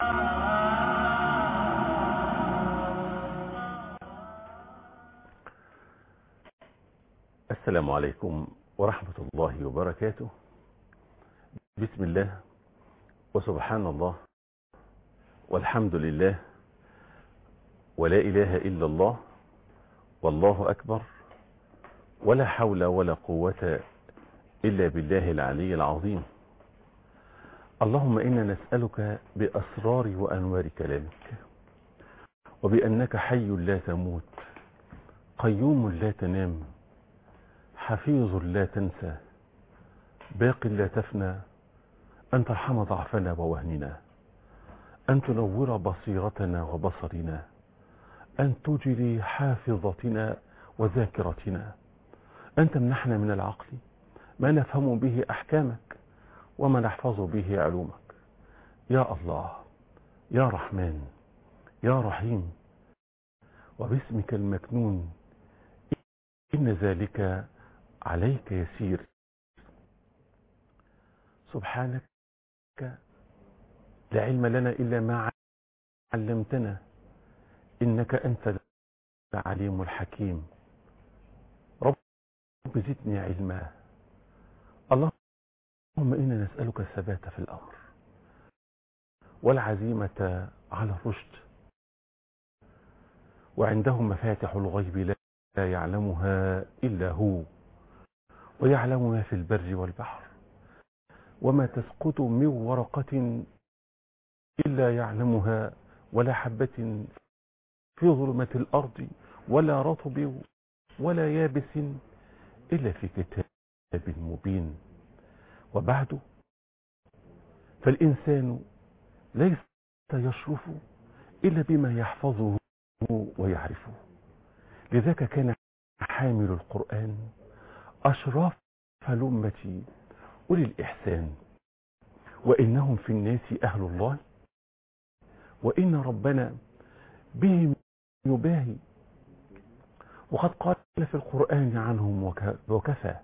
السلام عليكم ورحمة الله وبركاته بسم الله وسبحان الله والحمد لله ولا إله إلا الله والله أكبر ولا حول ولا قوة إلا بالله العلي العظيم اللهم إنا نسألك بأسرار وأنوار كلامك وبأنك حي لا تموت قيوم لا تنام حفيظ لا تنسى باق لا تفنى أن ترحم ضعفنا ووهننا أن تنور بصيرتنا وبصرنا أن تجري حافظتنا وذاكرتنا أن تمنحنا من العقل ما نفهم به أحكامك وما نحفظ به علومك يا الله يا رحمن يا رحيم وباسمك المكنون إن ذلك عليك يسير سبحانك لا علم لنا إلا ما علمتنا إنك أنت العليم الحكيم رب زدني علما اللهم إنا نسألك الثبات في الأمر والعزيمة على الرشد وعندهم مفاتح الغيب لا يعلمها إلا هو ويعلم ما في البر والبحر وما تسقط من ورقة إلا يعلمها ولا حبة في ظلمة الأرض ولا رطب ولا يابس إلا في كتاب مبين وبعد فالإنسان ليس يشرف إلا بما يحفظه ويعرفه لذاك كان حامل القرآن أشراف الأمة أولي الإحسان وإنهم في الناس أهل الله وإن ربنا بهم يباهي وقد قال في القرآن عنهم وكفى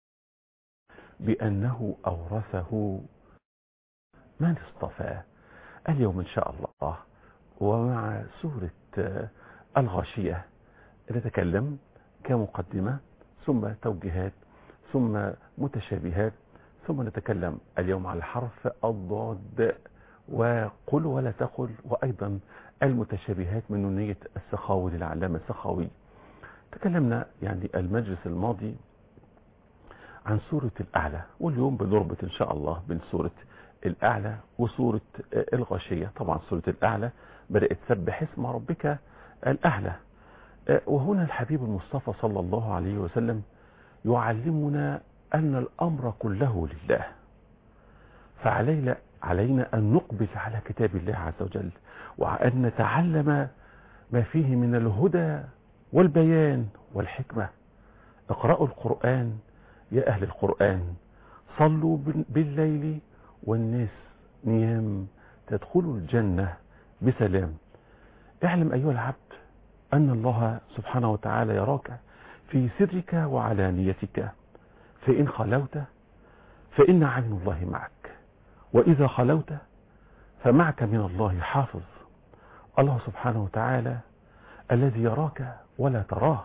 بأنه أورثه من اصطفى اليوم إن شاء الله ومع سورة الغاشية نتكلم كمقدمة ثم توجيهات ثم متشابهات ثم نتكلم اليوم على حرف الضاد وقل ولا تقل وأيضا المتشابهات من نونية السخاوي للعلامة السخاوي تكلمنا يعني المجلس الماضي عن سورة الأعلى واليوم بنربط إن شاء الله بين سورة الأعلى وسورة الغاشية طبعا سورة الأعلى بدأت تسبح اسم ربك الأعلى وهنا الحبيب المصطفى صلى الله عليه وسلم يعلمنا أن الأمر كله لله فعلينا علينا أن نقبل على كتاب الله عز وجل وأن نتعلم ما فيه من الهدى والبيان والحكمة اقرأوا القرآن يا أهل القرآن صلوا بالليل والناس نيام تدخلوا الجنة بسلام اعلم أيها العبد أن الله سبحانه وتعالى يراك في سرك وعلانيتك فإن خلوت فإن عين الله معك وإذا خلوت فمعك من الله حافظ الله سبحانه وتعالى الذي يراك ولا تراه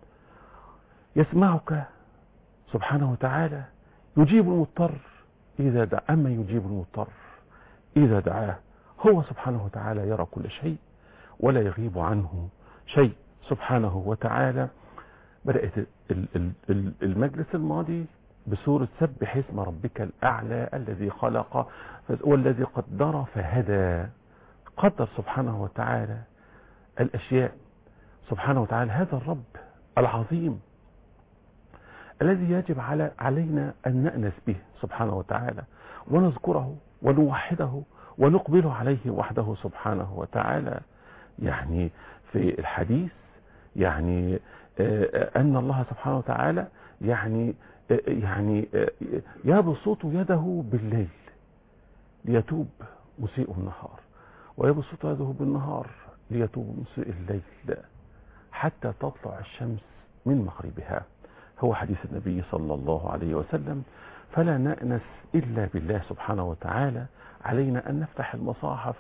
يسمعك سبحانه وتعالى يجيب المضطر إذا دعا أما يجيب المضطر إذا دعاه هو سبحانه وتعالى يرى كل شيء ولا يغيب عنه شيء سبحانه وتعالى بدأت المجلس الماضي بسورة سبح اسم ربك الأعلى الذي خلق والذي قدر فهدى قدر سبحانه وتعالى الأشياء سبحانه وتعالى هذا الرب العظيم الذي يجب على علينا أن نأنس به سبحانه وتعالى ونذكره ونوحده ونقبل عليه وحده سبحانه وتعالى يعني في الحديث يعني أن الله سبحانه وتعالى يعني يعني يبسط يده بالليل ليتوب مسيء النهار ويبسط يده بالنهار ليتوب مسيء الليل حتى تطلع الشمس من مغربها هو حديث النبي صلى الله عليه وسلم فلا نأنس إلا بالله سبحانه وتعالى علينا أن نفتح المصاحف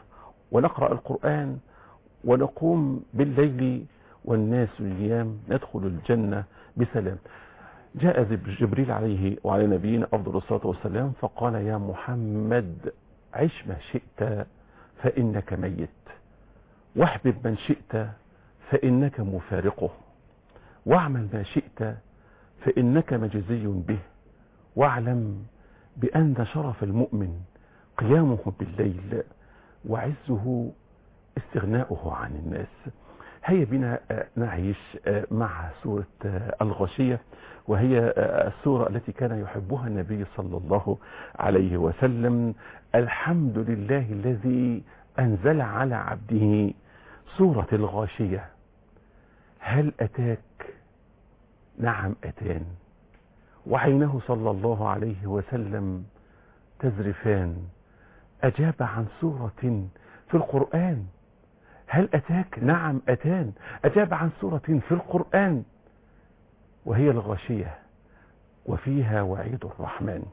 ونقرأ القرآن ونقوم بالليل والناس نيام ندخل الجنة بسلام جاء جبريل عليه وعلى نبينا أفضل الصلاة والسلام فقال يا محمد عش ما شئت فإنك ميت واحبب من شئت فإنك مفارقه واعمل ما شئت فإنك مجزي به واعلم بأن شرف المؤمن قيامه بالليل وعزه استغناؤه عن الناس هيا بنا نعيش مع سورة الغشية وهي السورة التي كان يحبها النبي صلى الله عليه وسلم الحمد لله الذي أنزل على عبده سورة الغاشية هل أتاك نعم أتان وعينه صلى الله عليه وسلم تزرفان أجاب عن سورة في القرآن هل أتاك نعم أتان أجاب عن سورة في القرآن وهي الغاشية وفيها وعيد الرحمن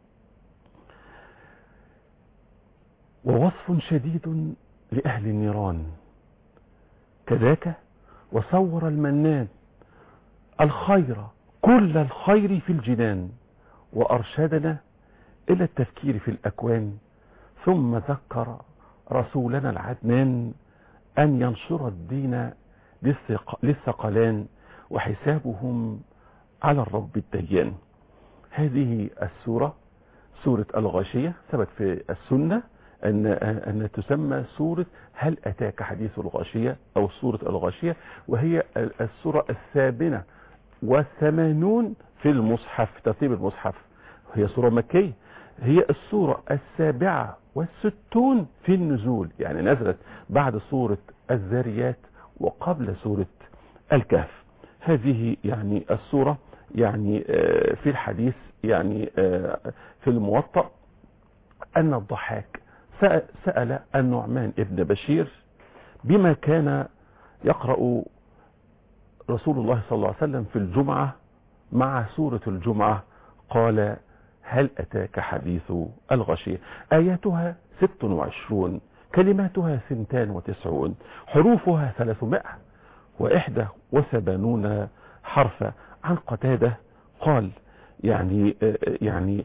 ووصف شديد لأهل النيران كذاك وصور المنان الخير كل الخير في الجنان وأرشدنا إلى التفكير في الأكوان ثم ذكر رسولنا العدنان أن ينشر الدين للثقلان وحسابهم على الرب الديان هذه السورة سورة الغاشية ثبت في السنة أن, أن تسمى سورة هل أتاك حديث الغاشية أو سورة الغاشية وهي السورة الثامنة والثمانون في المصحف ترتيب المصحف هي سورة مكية هي السورة السابعة والستون في النزول يعني نزلت بعد سورة الذاريات وقبل سورة الكهف هذه يعني السورة يعني في الحديث يعني في الموطأ أن الضحاك سأل النعمان ابن بشير بما كان يقرأ رسول الله صلى الله عليه وسلم في الجمعة مع سورة الجمعة قال هل أتاك حديث الغشية آياتها ست وعشرون كلماتها ثنتان وتسعون حروفها ثلاثمائة وإحدى وثمانون حرفا عن قتادة قال يعني يعني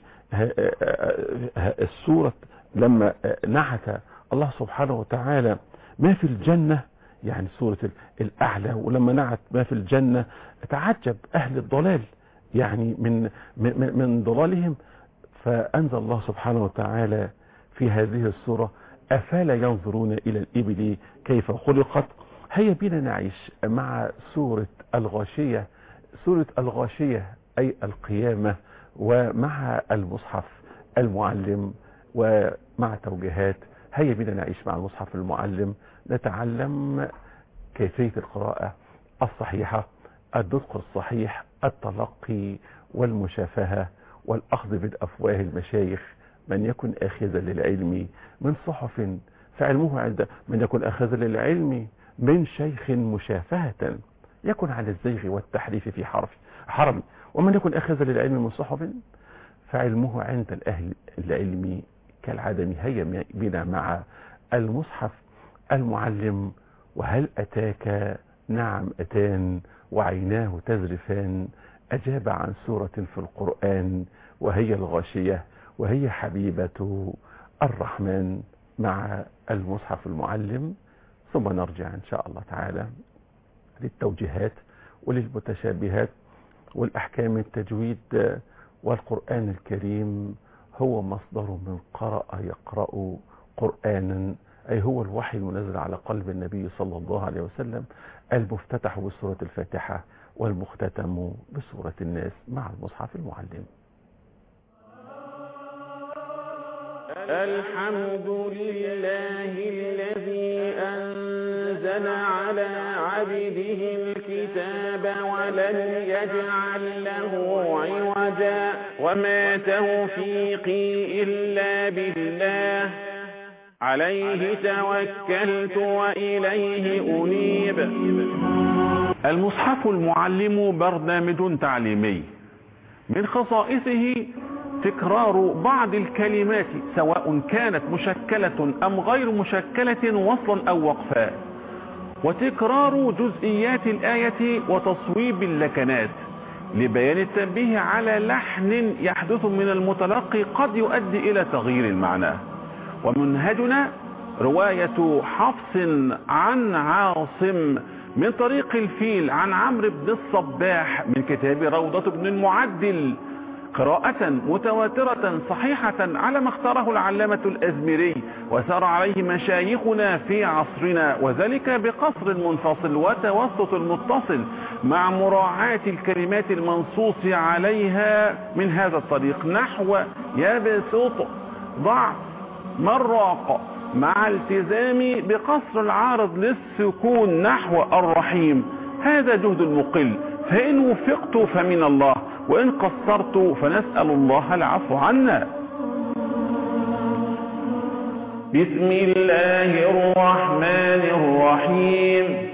السورة لما نعت الله سبحانه وتعالى ما في الجنة يعني سورة الأعلى ولما نعت ما في الجنة تعجب أهل الضلال يعني من من, من ضلالهم فأنزل الله سبحانه وتعالى في هذه السورة أفلا ينظرون إلى الإبل كيف خلقت هيا بنا نعيش مع سورة الغاشية سورة الغاشية أي القيامة ومع المصحف المعلم ومع توجيهات هيا بنا نعيش مع المصحف المعلم نتعلم كيفية القراءة الصحيحة النطق الصحيح التلقي والمشافهة والأخذ بالأفواه المشايخ من يكن آخذا للعلم من صحف فعلمه عند من يكن آخذا للعلم من شيخ مشافهة يكن على الزيغ والتحريف في حرف حرم ومن يكن آخذا للعلم من صحف فعلمه عند الأهل العلم كالعدم هيا بنا مع المصحف المعلم وهل أتاك نعم أتان وعيناه تذرفان أجاب عن سورة في القرآن وهي الغاشية وهي حبيبة الرحمن مع المصحف المعلم ثم نرجع إن شاء الله تعالى للتوجيهات وللمتشابهات والأحكام التجويد والقرآن الكريم هو مصدر من قرأ يقرأ قرآنا أي هو الوحي المنزل على قلب النبي صلى الله عليه وسلم المفتتح بسورة الفاتحة والمختتم بسورة الناس مع المصحف المعلم الحمد لله الذي أنزل على عبده الكتاب ولم يجعل له عوجا وما توفيقي إلا بالله عليه توكلت وإليه أنيب المصحف المعلم برنامج تعليمي من خصائصه تكرار بعض الكلمات سواء كانت مشكلة أم غير مشكلة وصلا أو وقفا وتكرار جزئيات الآية وتصويب اللكنات لبيان التنبيه على لحن يحدث من المتلقي قد يؤدي إلى تغيير المعنى ومنهجنا رواية حفص عن عاصم من طريق الفيل عن عمرو بن الصباح من كتاب روضة بن المعدل قراءة متواترة صحيحة على ما اختاره العلامة الأزمري وسار عليه مشايخنا في عصرنا وذلك بقصر منفصل وتوسط المتصل مع مراعاة الكلمات المنصوص عليها من هذا الطريق نحو يبسط ضع مراق مع التزام بقصر العارض للسكون نحو الرحيم هذا جهد المقل فإن وفقت فمن الله وإن قصرت فنسأل الله العفو عنا بسم الله الرحمن الرحيم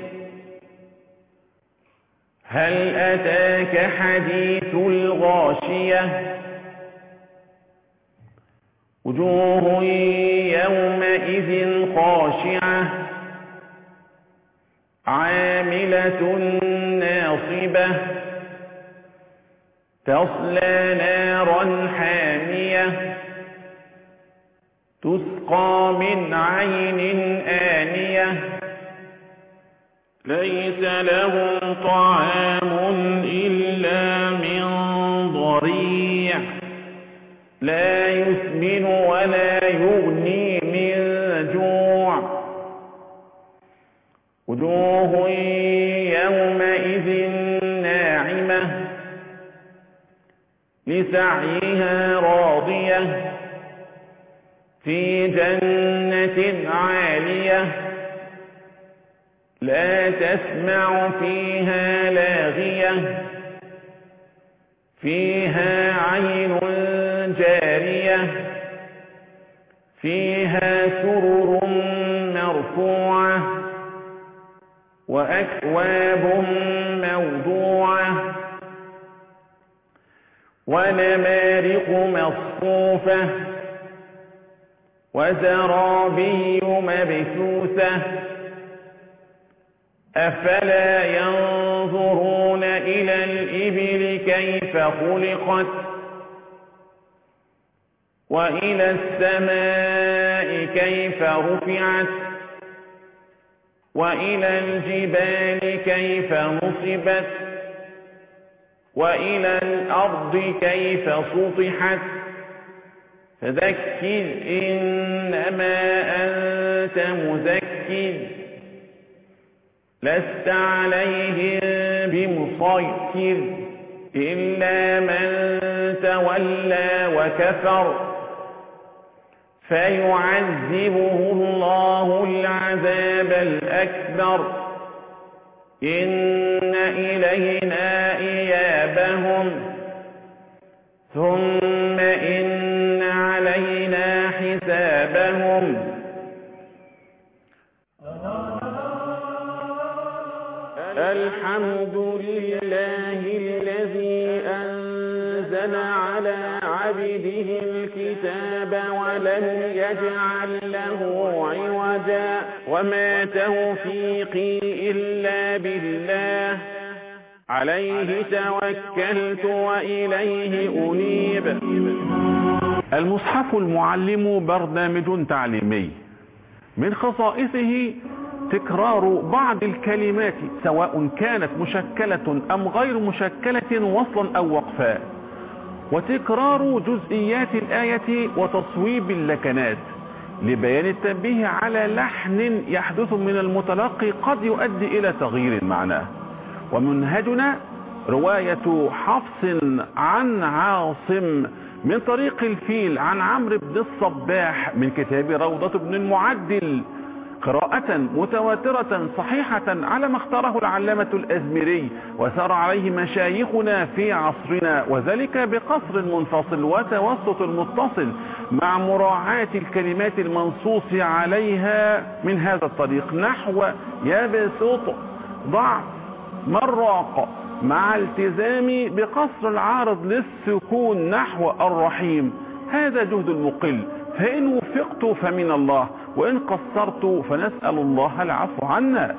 هل أتاك حديث الغاشية وجوه يومئذ خاشعة عاملة ناصبة تصلى نارا حامية تسقى من عين آنية ليس لهم طعام إلا من ضريع لا يسمن ولا يغني من جوع وجوه يومئذ ناعمة لسعيها راضية في جنة عالية لا تسمع فيها لاغية فيها عين جارية فيها سرر مرفوعة وأكواب موضوعة ونمارق مصفوفة وزرابي مبثوثة أفلا ينظرون إلى الإبل كيف خلقت وإلى السماء كيف رفعت وإلى الجبال كيف نصبت وإلى الأرض كيف سطحت فذكر إنما أنت مذكر لست عليهم بمسيطر إلا من تولى وكفر فيعذبه الله العذاب الأكبر إن إلينا إيابهم ثم إن علينا حسابهم الحمد لله الذي أنزل على عبده الكتاب ولم يجعل له عوجا وما توفيقي إلا بالله عليه توكلت وإليه أنيب المصحف المعلم برنامج تعليمي من خصائصه تكرار بعض الكلمات سواء كانت مشكلة أم غير مشكلة وصلا أو وقفا وتكرار جزئيات الآية وتصويب اللكنات لبيان التنبيه على لحن يحدث من المتلقي قد يؤدي إلى تغيير المعنى ومنهجنا رواية حفص عن عاصم من طريق الفيل عن عمرو بن الصباح من كتاب روضة بن المعدل قراءة متواترة صحيحة على ما اختاره العلامة الأزمري وسار عليه مشايخنا في عصرنا وذلك بقصر منفصل وتوسط المتصل مع مراعاة الكلمات المنصوص عليها من هذا الطريق نحو يبسط ضع مراق مع التزامي بقصر العارض للسكون نحو الرحيم هذا جهد المقل فإن وفقت فمن الله وإن قصرت فنسأل الله العفو عنا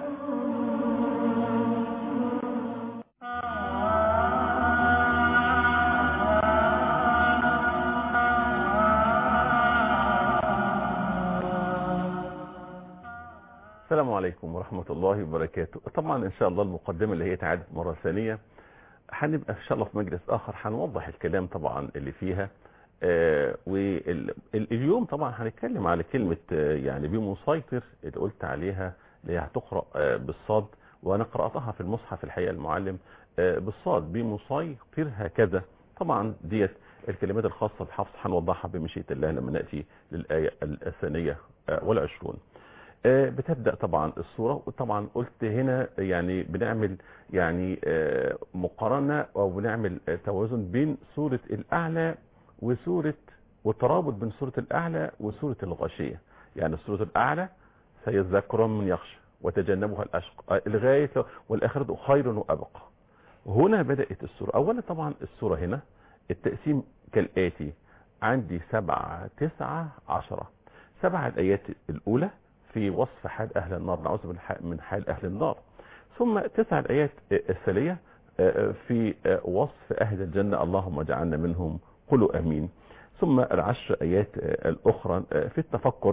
السلام عليكم ورحمة الله وبركاته طبعا ان شاء الله المقدمة اللي هي تعادت مرة ثانية هنبقى ان شاء الله في مجلس اخر هنوضح الكلام طبعا اللي فيها آه واليوم طبعا هنتكلم على كلمة آه يعني بمسيطر اللي قلت عليها اللي هي هتقرأ آه بالصاد وانا قرأتها في المصحف الحقيقة المعلم آه بالصاد بمسيطر هكذا طبعا ديت الكلمات الخاصة بحفص هنوضحها بمشيئة الله لما نأتي للآية الثانية آه والعشرون بتبدأ طبعا الصورة وطبعا قلت هنا يعني بنعمل يعني مقارنة او بنعمل توازن بين سورة الاعلى وسورة والترابط بين سورة الاعلى وسورة الغاشية يعني سورة الاعلى سيذكر من يخشى وتجنبها الاشقى الغاية والاخرة خير وابقى هنا بدأت السورة اولا طبعا السورة هنا التقسيم كالاتي عندي سبعة تسعة عشرة سبع الايات الاولى في وصف حال أهل النار نعوذ من حال أهل النار ثم تسع الآيات الثانية في وصف أهل الجنة اللهم اجعلنا منهم قلوا أمين ثم العشر آيات الأخرى في التفكر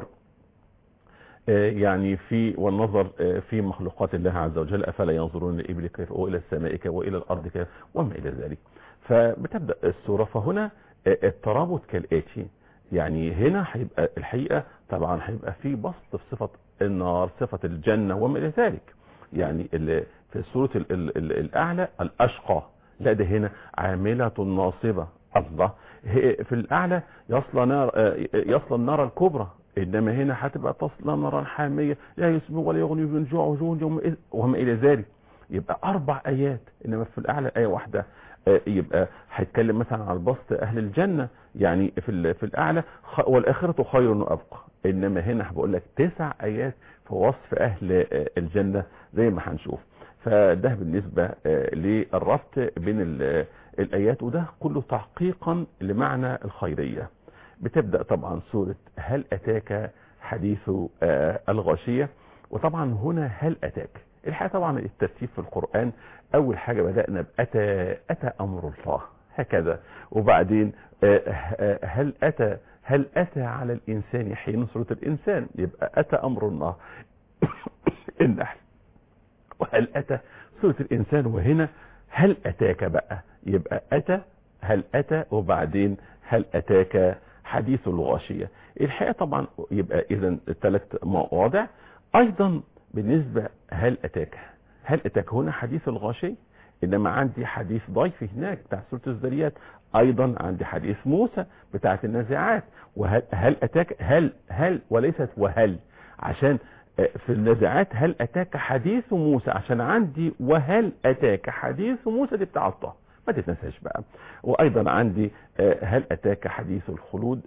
يعني في والنظر في مخلوقات الله عز وجل أفلا ينظرون الإبل كيف وإلى السماء كيف وإلى الأرض كيف وما إلى ذلك فبتبدأ السورة فهنا الترابط كالآتي يعني هنا هيبقى الحقيقة طبعا هيبقى في بسط في صفة النار صفة الجنة وما إلى ذلك يعني في سورة ال ال ال الأعلى الأشقى لا ده هنا عاملة ناصبة الله في الأعلى يصل نار يصل النار الكبرى إنما هنا هتبقى تصل نارا حامية لا يسمع ولا يغني من جوع وجوه وما إلى ذلك يبقى أربع آيات إنما في الأعلى آية واحدة يبقى هيتكلم مثلا على البسط اهل الجنة يعني في في الاعلى والاخرة خير وابقى انما هنا بقول لك تسع ايات في وصف اهل الجنة زي ما هنشوف فده بالنسبة للربط بين الايات وده كله تحقيقا لمعنى الخيرية بتبدأ طبعا سورة هل اتاك حديث الغاشية وطبعا هنا هل اتاك الحقيقة طبعا الترتيب في القرآن اول حاجة بدأنا بأتى أتى امر الله هكذا وبعدين هل أتى هل أتى على الإنسان حين سورة الإنسان يبقى أتى أمر الله النحل وهل أتى سورة الإنسان وهنا هل أتاك بقى يبقى أتى هل أتى وبعدين هل أتاك حديث الغاشية الحقيقة طبعا يبقى إذا ثلاث مواضع أيضا بالنسبة هل أتاك هل أتاك هنا حديث الغاشية إنما عندي حديث ضيف هناك بتاع سورة الذريات أيضا عندي حديث موسى بتاعت النازعات وهل هل أتاك هل هل وليست وهل عشان في النازعات هل أتاك حديث موسى عشان عندي وهل أتاك حديث موسى دي بتاع الله ما تتنساش بقى وأيضا عندي هل أتاك حديث الخلود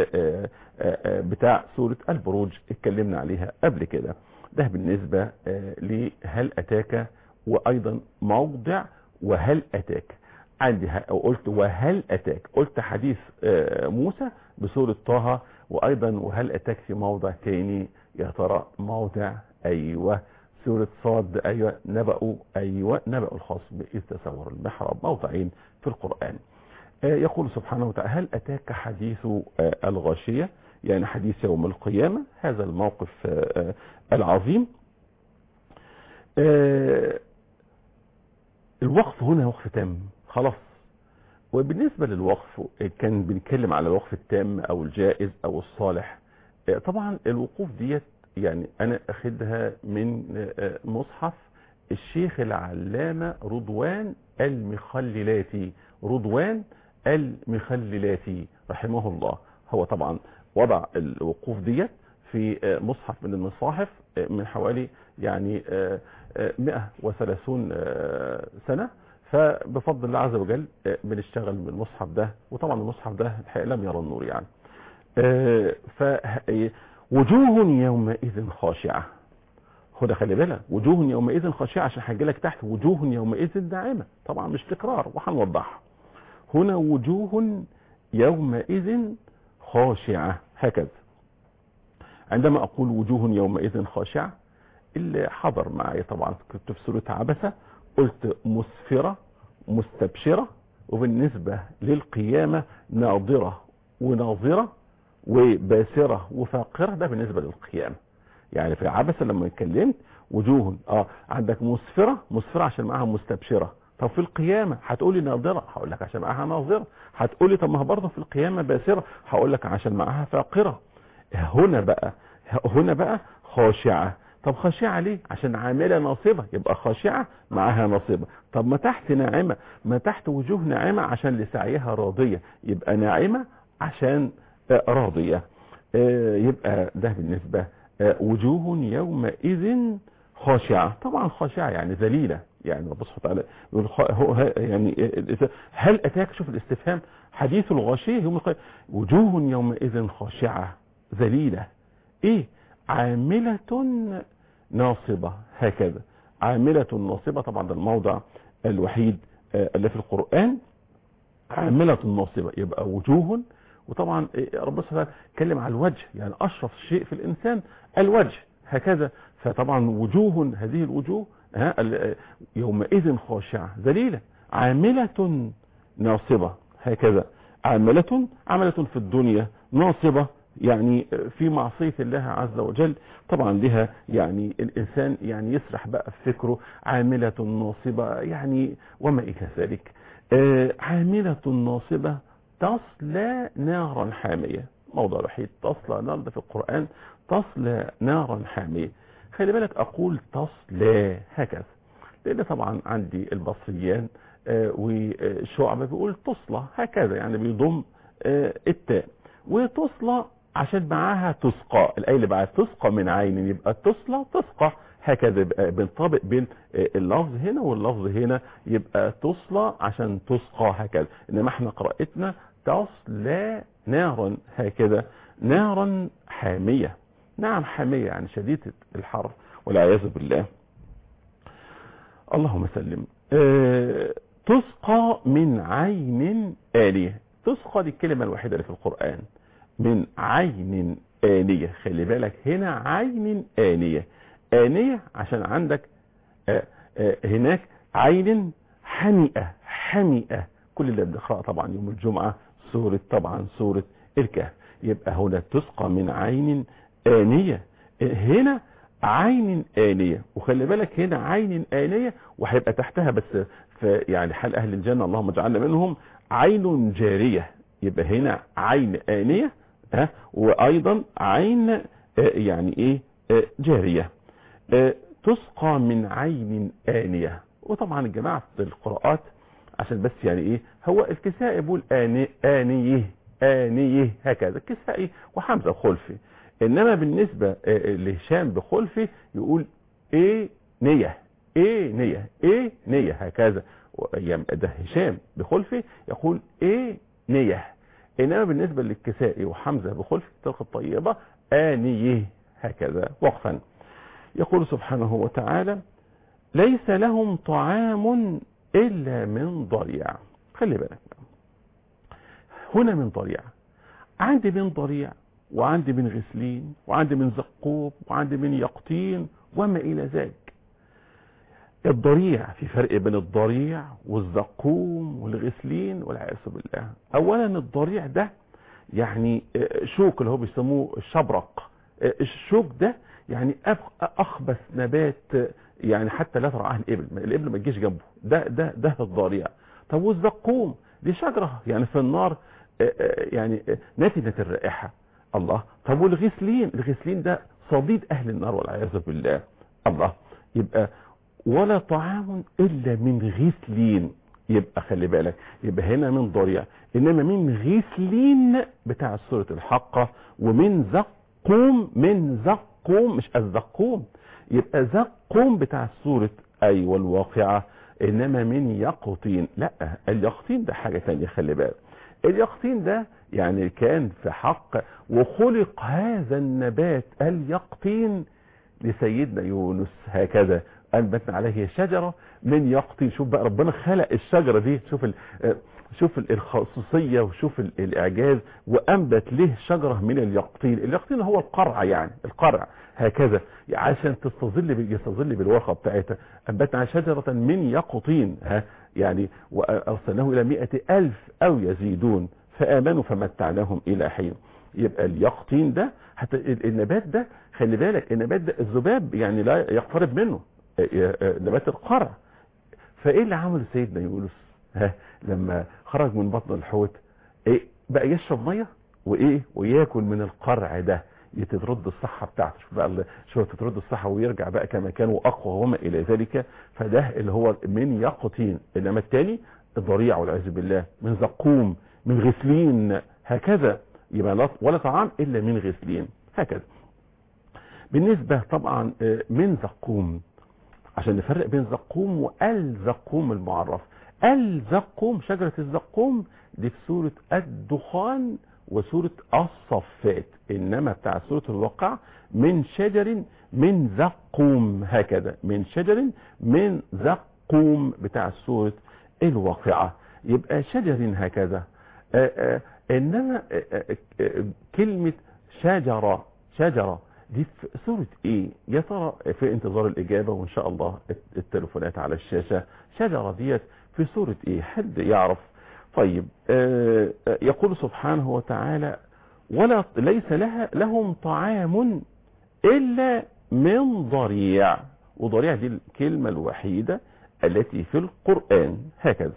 بتاع سورة البروج اتكلمنا عليها قبل كده ده بالنسبة لهل أتاك وأيضا موضع وهل أتاك عندي قلت وهل أتاك قلت حديث موسى بسورة طه وأيضا وهل أتاك في موضع تاني يا ترى موضع أيوة سورة صاد أيوة نبأ أيوة نبأ الخصم إذ تسور المحراب موضعين في القرآن يقول سبحانه وتعالى هل أتاك حديث الغاشية يعني حديث يوم القيامة هذا الموقف العظيم الوقف هنا وقف تام خلاص وبالنسبة للوقف كان بنتكلم على الوقف التام او الجائز او الصالح طبعا الوقوف ديت يعني انا اخدها من مصحف الشيخ العلامة رضوان المخللاتي رضوان المخللاتي رحمه الله هو طبعا وضع الوقوف ديت في مصحف من المصاحف من حوالي يعني 130 سنة فبفضل الله عز وجل بنشتغل بالمصحف ده وطبعا المصحف ده الحقيقة لم يرى النور يعني فوجوه يومئذ خاشعة هنا خلي بالك وجوه يومئذ خاشعة عشان هيجي لك تحت وجوه يومئذ ناعمة طبعا مش تكرار وهنوضحها هنا وجوه يومئذ خاشعة هكذا عندما أقول وجوه يومئذ خاشعة اللي حضر معي طبعا كنت في سورة عبسة قلت مسفرة مستبشرة وبالنسبة للقيامة ناظرة وناظرة وباسرة وفاقرة ده بالنسبة للقيامة يعني في عبسة لما اتكلمت وجوه اه عندك مسفرة مسفرة عشان معاها مستبشرة طب في القيامة هتقولي ناظرة هقول لك عشان معاها ناظرة هتقولي طب ما برضه في القيامة باسرة هقول لك عشان معاها فاقرة هنا بقى هنا بقى خاشعة طب خاشعة ليه عشان عاملة ناصبة يبقى خاشعة معاها ناصبة طب ما تحت ناعمة ما تحت وجوه ناعمة عشان لسعيها راضية يبقى ناعمة عشان راضية يبقى ده بالنسبة وجوه يومئذ خاشعة طبعا خاشعة يعني ذليلة يعني رب سبحانه وتعالى يقول هو يعني هل اتاك شوف الاستفهام حديث الغاشية يوم القيامة وجوه يومئذ خاشعة ذليلة ايه عاملة ناصبة هكذا عاملة ناصبة طبعا ده الموضع الوحيد اللي في القرآن عاملة ناصبة يبقى وجوه وطبعا ربنا سبحانه وتعالى اتكلم على الوجه يعني اشرف شيء في الانسان الوجه هكذا فطبعا وجوه هذه الوجوه ها يومئذ خاشعة ذليلة عاملة ناصبة هكذا عاملة عملة في الدنيا ناصبة يعني في معصية الله عز وجل طبعا لها يعني الإنسان يعني يسرح بقى في فكره عاملة ناصبة يعني وما إلى ذلك آه عاملة ناصبة تصلى نارا حامية موضع الوحيد تصلى نار ده في القرآن تصلى نارا حامية خلي بالك أقول تصلى هكذا لأن طبعا عندي البصريان آه وشعب بيقول تصلى هكذا يعني بيضم آه التاء وتصلى عشان معاها تسقى الآية اللي بعد تسقى من عين يبقى تصلى تسقى هكذا يبقى بنطبق بين اللفظ هنا واللفظ هنا يبقى تصلى عشان تسقى هكذا انما احنا قراءتنا تصلى نارا هكذا نارا حامية نعم حامية يعني شديدة الحر والعياذ بالله اللهم سلم اه تسقى من عين آلية تسقى دي الكلمة الوحيدة اللي في القرآن من عين آنية خلي بالك هنا عين آنية آنية عشان عندك آآ آآ هناك عين حمئة حمئة كل اللي بنقرأ طبعا يوم الجمعة سورة طبعا سورة الكهف يبقى هنا تسقى من عين آنية هنا عين آنية وخلي بالك هنا عين آنية وهيبقى تحتها بس في يعني حال أهل الجنة اللهم اجعلنا منهم عين جارية يبقى هنا عين آنية ها وايضا عين آه يعني ايه آه جارية آه تسقى من عين آنية وطبعا الجماعة في القراءات عشان بس يعني ايه هو الكسائي بيقول آني آنيه آنيه هكذا الكسائي وحمزة خلفي انما بالنسبة لهشام بخلفي يقول ايه نية ايه نية ايه نية هكذا ده هشام بخلفي يقول ايه نية انما بالنسبة للكسائي وحمزة بخلف تلك الطيبة آنيه هكذا وقفا يقول سبحانه وتعالى ليس لهم طعام إلا من ضريع خلي بالك هنا من ضريع عندي من ضريع وعندي من غسلين وعندي من زقوب وعندي من يقطين وما إلى ذلك الضريع في فرق بين الضريع والزقوم والغسلين والعياذ بالله اولا الضريع ده يعني شوك اللي هو بيسموه الشبرق الشوك ده يعني اخبث نبات يعني حتى لا ترعاه الابل الابل ما تجيش جنبه ده ده ده الضريع طب والزقوم دي شجره يعني في النار يعني نتنه الرائحه الله طب والغسلين الغسلين ده صديد اهل النار والعياذ بالله الله يبقى ولا طعام الا من غسلين يبقى خلي بالك يبقى هنا من ضريع انما من غسلين بتاع سورة الحقة ومن زقوم من زقوم مش الزقوم يبقى زقوم بتاع سورة ايوه الواقعة انما من يقطين لا اليقطين ده حاجة تانية خلي بالك اليقطين ده يعني كان في حق وخلق هذا النبات اليقطين لسيدنا يونس هكذا انبتنا عليه شجرة من يقطين شوف بقى ربنا خلق الشجرة دي شوف ال... شوف الخصوصية وشوف ال- الإعجاز وأنبت له شجرة من اليقطين اليقطين هو القرع يعني القرع هكذا عشان تستظل ب- يستظل بالورقة بتاعتها أنبتنا شجرة من يقطين ها يعني وأرسلناه إلى مئة ألف أو يزيدون فآمنوا فمتعناهم إلى حين يبقى اليقطين ده حتى ال- النبات ده خلي بالك النبات ده الذباب يعني لا يقترب منه اه- اه- نبات القرع فايه اللي عمله سيدنا يونس ها لما خرج من بطن الحوت ايه بقى يشرب ميه وايه وياكل من القرع ده تترد الصحة بتاعته شوف بقى ال- شو تترد الصحة ويرجع بقى كما كان واقوى وما الى ذلك فده اللي هو من يقطين انما التاني الضريع والعياذ بالله من زقوم من غسلين هكذا يبقى لا- ولا طعام الا من غسلين هكذا بالنسبة طبعا آه، من زقوم عشان نفرق بين زقوم والزقوم المعرف الزقوم شجرة الزقوم دي في سورة الدخان وسورة الصفات انما بتاع سورة الواقع من شجر من زقوم هكذا من شجر من زقوم بتاع سورة الواقعة يبقى شجر هكذا آآ آآ انما آآ آآ كلمة شجرة شجرة دي في سورة ايه يا ترى في انتظار الاجابة وان شاء الله التليفونات على الشاشة شجرة ديت في سورة ايه حد يعرف طيب آه آه، يقول سبحانه وتعالى ولا ليس لها لهم طعام الا من ضريع وضريع دي الكلمة الوحيدة التي في القرآن هكذا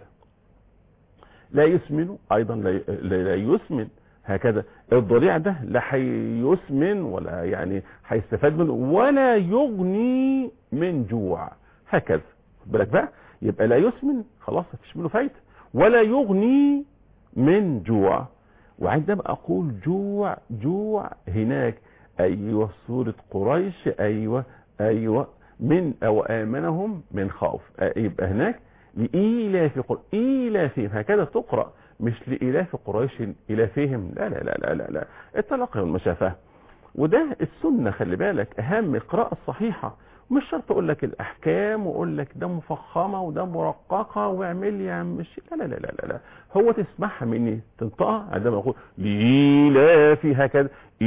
لا يسمن ايضا لا لا يسمن هكذا الضريع ده لا هيسمن ولا يعني هيستفاد منه ولا يغني من جوع هكذا خد بالك بقى يبقى لا يسمن خلاص مفيش منه فايده ولا يغني من جوع وعندما اقول جوع جوع هناك ايوه سوره قريش ايوه ايوه من او امنهم من خوف آه، يبقى هناك لإيلاف قر... إيلافهم هكذا تقرأ مش لإلاف قريش إلافهم لا لا لا لا لا, لا. التلقي والمشافة وده السنة خلي بالك أهم القراءة الصحيحة مش شرط أقول لك الأحكام وأقول لك ده مفخمة وده مرققة واعمل لي يا عم مش لا لا لا لا لا, لا. هو تسمعها مني تنطقها عندما أقول لإيلاف هكذا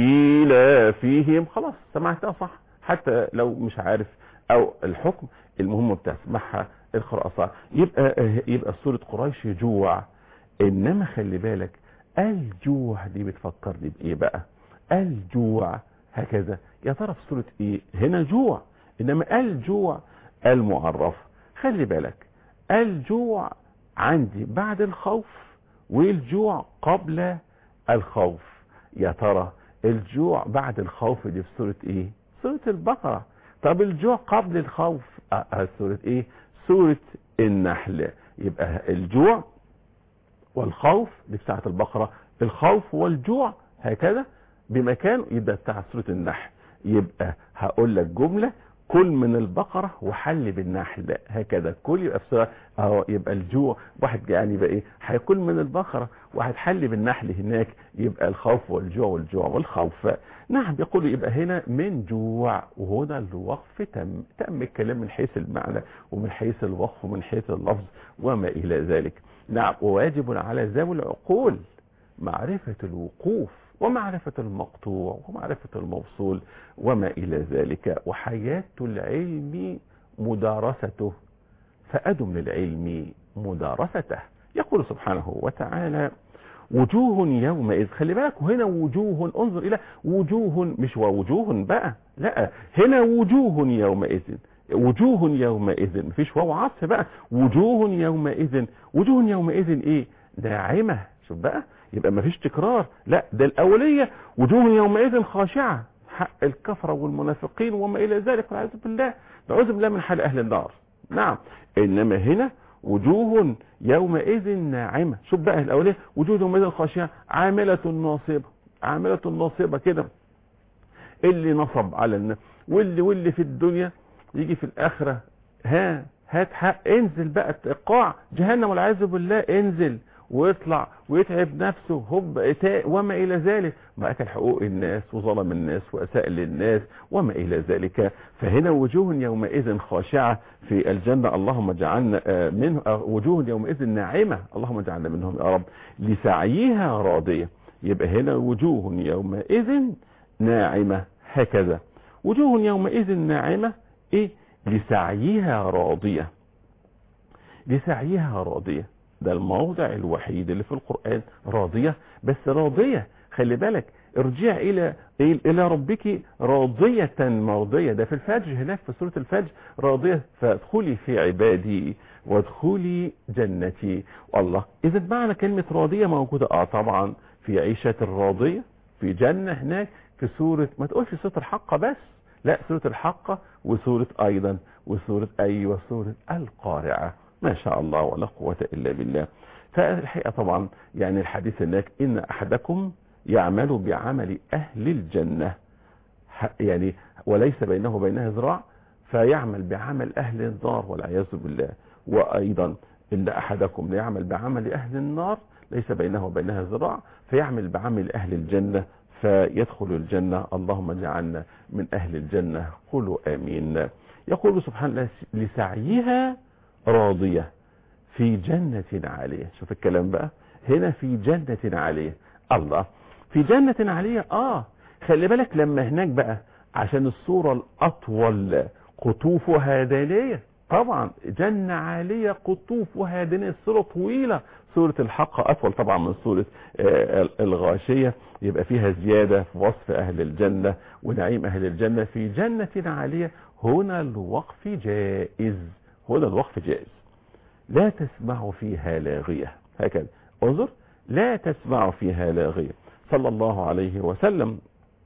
إيلافهم خلاص سمعتها صح حتى لو مش عارف أو الحكم المهم بتسمعها القراءة صح يبقى يبقى سورة قريش جوع انما خلي بالك الجوع دي بتفكرني بايه بقى الجوع هكذا يا ترى في سورة ايه هنا جوع انما الجوع المعرف خلي بالك الجوع عندي بعد الخوف والجوع قبل الخوف يا ترى الجوع بعد الخوف دي في سورة ايه سورة البقرة طب الجوع قبل الخوف آه آه سورة ايه سورة النحل يبقى الجوع والخوف دي بتاعة البقرة الخوف والجوع هكذا بمكان يبقى بتاع سورة النحل يبقى هقول لك جملة كل من البقرة وحل بالنحل هكذا كل يبقى في سورة اهو يبقى الجوع واحد يعني يبقى ايه هيكون من البقرة واحد حل بالنحل هناك يبقى الخوف والجوع والجوع والخوف نعم يقول يبقى هنا من جوع وهنا الوقف تم تم الكلام من حيث المعنى ومن حيث الوقف ومن حيث اللفظ وما الى ذلك نعم وواجب على ذوي العقول معرفة الوقوف ومعرفة المقطوع ومعرفة الموصول وما إلى ذلك وحياة العلم مدارسته فأدم للعلم مدارسته يقول سبحانه وتعالى وجوه يومئذ خلي بالك هنا وجوه انظر إلى وجوه مش ووجوه بقى لا هنا وجوه يومئذ وجوه يومئذ مفيش واو عطف بقى وجوه يومئذ وجوه يومئذ ايه ناعمة شوف بقى يبقى مفيش تكرار لا ده الأولية وجوه يومئذ خاشعة حق الكفرة والمنافقين وما إلى ذلك والعياذ بالله نعوذ بالله من حال أهل النار نعم إنما هنا وجوه يومئذ ناعمة شوف بقى الأولية وجوه يومئذ خاشعة عاملة ناصبة عاملة ناصبة كده اللي نصب على الناس واللي واللي في الدنيا يجي في الآخرة ها هات حق انزل بقى القاع جهنم والعياذ بالله انزل ويطلع ويتعب نفسه هب إتاء وما إلى ذلك ما أكل حقوق الناس وظلم الناس وأساء للناس وما إلى ذلك فهنا وجوه يومئذ خاشعة في الجنة اللهم اجعلنا منه وجوه يومئذ ناعمة اللهم اجعلنا منهم يا رب لسعيها راضية يبقى هنا وجوه يومئذ ناعمة هكذا وجوه يومئذ ناعمة ايه لسعيها راضية لسعيها راضية ده الموضع الوحيد اللي في القرآن راضية بس راضية خلي بالك ارجع الى الى ربك راضية مرضية ده في الفجر هناك في سورة الفجر راضية فادخلي في عبادي وادخلي جنتي والله اذا معنى كلمة راضية موجودة اه طبعا في عيشة الراضية في جنة هناك في سورة ما تقولش سورة الحقة بس لا سورة الحقة وسورة ايضا وسورة ايوه سورة القارعة ما شاء الله ولا قوة الا بالله فالحقيقة طبعا يعني الحديث هناك ان احدكم يعمل بعمل اهل الجنة يعني وليس بينه وبينها ذراع فيعمل بعمل اهل النار والعياذ بالله وايضا ان احدكم ليعمل بعمل اهل النار ليس بينه وبينها ذراع فيعمل بعمل اهل الجنة فيدخل الجنة اللهم اجعلنا من اهل الجنة قولوا امين يقول سبحانه لسعيها راضية في جنة عالية شوف الكلام بقى هنا في جنة عالية الله في جنة عالية اه خلي بالك لما هناك بقى عشان الصورة الاطول قطوفها دانية طبعا جنة عالية قطوفها دانية الصورة طويلة سورة الحق اطول طبعا من سورة الغاشية يبقى فيها زيادة في وصف اهل الجنة ونعيم اهل الجنة في جنة عالية هنا الوقف جائز هنا الوقف جائز لا تسمع فيها لاغية هكذا انظر لا تسمع فيها لاغية صلى الله عليه وسلم